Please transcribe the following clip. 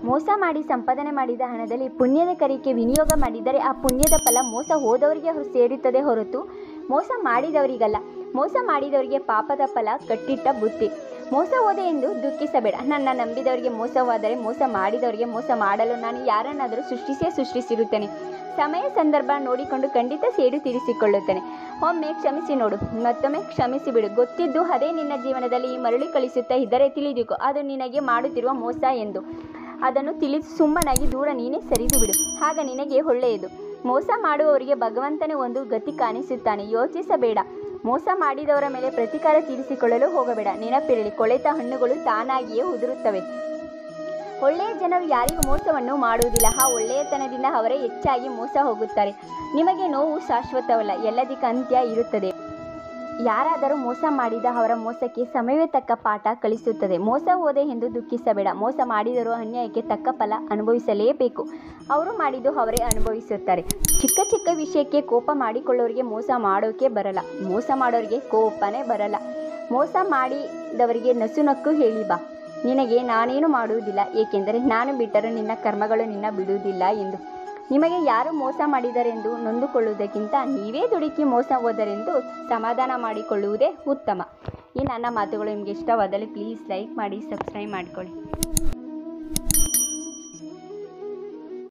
ಮೋಸ ಮಾಡಿ ಸಂಪಾದನೆ ಮಾಡಿದ ಹಣದಲ್ಲಿ ಪುಣ್ಯದ ಕರಿಕೆ ವಿನಿಯೋಗ ಮಾಡಿದರೆ ಆ ಪುಣ್ಯದ ಫಲ ಮೋಸ ಹೋದವರಿಗೆ ಹೊ- ಸೇರುತ್ತದೆ ಹೊರತು ಮೋಸ ಮಾಡಿದವರಿಗಲ್ಲ ಮೋಸ ಮಾಡಿದವರಿಗೆ ಪಾಪದ ಫಲ ಕಟ್ಟಿಟ್ಟ ಬುತ್ತಿ ಮೋಸ ಹೋದೆ ಎಂದು ದುಃಖಿಸಬೇಡ ನನ್ನ ನಂಬಿದವರಿಗೆ ಮೋಸವಾದರೆ ಮೋಸ ಮಾಡಿದವರಿಗೆ ಮೋಸ ಮಾಡಲು ನಾನು ಯಾರನ್ನಾದರೂ ಸೃಷ್ಟಿಸೇ ಸೃಷ್ಟಿಸಿರುತ್ತೇನೆ ಸಮಯ ಸಂದರ್ಭ ನೋಡಿಕೊಂಡು ಖಂಡಿತ ಸೇಡು ತೀರಿಸಿಕೊಳ್ಳುತ್ತೇನೆ ಒಮ್ಮೆ ಕ್ಷಮಿಸಿ ನೋಡು ಮತ್ತೊಮ್ಮೆ ಕ್ಷಮಿಸಿ ಬಿಡು ಗೊತ್ತಿದ್ದು ಅದೇ ನಿನ್ನ ಜೀವನದಲ್ಲಿ ಮರಳಿ ಕಳಿಸುತ್ತಾ ಇದ್ದರೆ ತಿಳಿದುಕೋ ಅದು ನಿನಗೆ ಮಾಡುತ್ತಿರುವ ಮೋಸ ಎಂದು ಅದನ್ನು ತಿಳಿದು ಸುಮ್ಮನಾಗಿ ದೂರ ನೀನೇ ಸರಿದು ಬಿಡು ಆಗ ನಿನಗೆ ಒಳ್ಳೆಯದು ಮೋಸ ಮಾಡುವವರಿಗೆ ಭಗವಂತನೇ ಒಂದು ಗತಿ ಕಾಣಿಸುತ್ತಾನೆ ಯೋಚಿಸಬೇಡ ಮೋಸ ಮಾಡಿದವರ ಮೇಲೆ ಪ್ರತೀಕಾರ ತೀರಿಸಿಕೊಳ್ಳಲು ಹೋಗಬೇಡ ನೆನಪಿರಲಿ ಕೊಳೆತ ಹಣ್ಣುಗಳು ತಾನಾಗಿಯೇ ಉದುರುತ್ತವೆ ಒಳ್ಳೆಯ ಜನರು ಯಾರಿಗೂ ಮೋಸವನ್ನು ಮಾಡುವುದಿಲ್ಲ ಆ ಒಳ್ಳೆಯತನದಿಂದ ಅವರೇ ಹೆಚ್ಚಾಗಿ ಮೋಸ ಹೋಗುತ್ತಾರೆ ನಿಮಗೆ ನೋವು ಶಾಶ್ವತವಲ್ಲ ಎಲ್ಲದಕ್ಕೆ ಅಂತ್ಯ ಇರುತ್ತದೆ ಯಾರಾದರೂ ಮೋಸ ಮಾಡಿದ ಅವರ ಮೋಸಕ್ಕೆ ಸಮಯವೇ ತಕ್ಕ ಪಾಠ ಕಲಿಸುತ್ತದೆ ಮೋಸ ಹೋದೆ ಎಂದು ದುಃಖಿಸಬೇಡ ಮೋಸ ಮಾಡಿದರೂ ಅನ್ಯಾಯಕ್ಕೆ ತಕ್ಕ ಫಲ ಅನುಭವಿಸಲೇಬೇಕು ಅವರು ಮಾಡಿದ್ದು ಅವರೇ ಅನುಭವಿಸುತ್ತಾರೆ ಚಿಕ್ಕ ಚಿಕ್ಕ ವಿಷಯಕ್ಕೆ ಕೋಪ ಮಾಡಿಕೊಳ್ಳೋರಿಗೆ ಮೋಸ ಮಾಡೋಕೆ ಬರಲ್ಲ ಮೋಸ ಮಾಡೋರಿಗೆ ಕೋಪನೇ ಬರಲ್ಲ ಮೋಸ ಮಾಡಿದವರಿಗೆ ನಸು ನಕ್ಕು ಹೇಳಿ ಬಾ ನಿನಗೆ ನಾನೇನು ಮಾಡುವುದಿಲ್ಲ ಏಕೆಂದರೆ ನಾನು ಬಿಟ್ಟರೆ ನಿನ್ನ ಕರ್ಮಗಳು ನಿನ್ನ ಬಿಡುವುದಿಲ್ಲ ಎಂದು ನಿಮಗೆ ಯಾರು ಮೋಸ ಮಾಡಿದರೆಂದು ನೊಂದುಕೊಳ್ಳುವುದಕ್ಕಿಂತ ನೀವೇ ದುಡುಕಿ ಮೋಸ ಹೋದರೆಂದು ಸಮಾಧಾನ ಮಾಡಿಕೊಳ್ಳುವುದೇ ಉತ್ತಮ ಈ ನನ್ನ ಮಾತುಗಳು ನಿಮಗೆ ಇಷ್ಟವಾದಲ್ಲಿ ಪ್ಲೀಸ್ ಲೈಕ್ ಮಾಡಿ ಸಬ್ಸ್ಕ್ರೈಬ್ ಮಾಡಿಕೊಳ್ಳಿ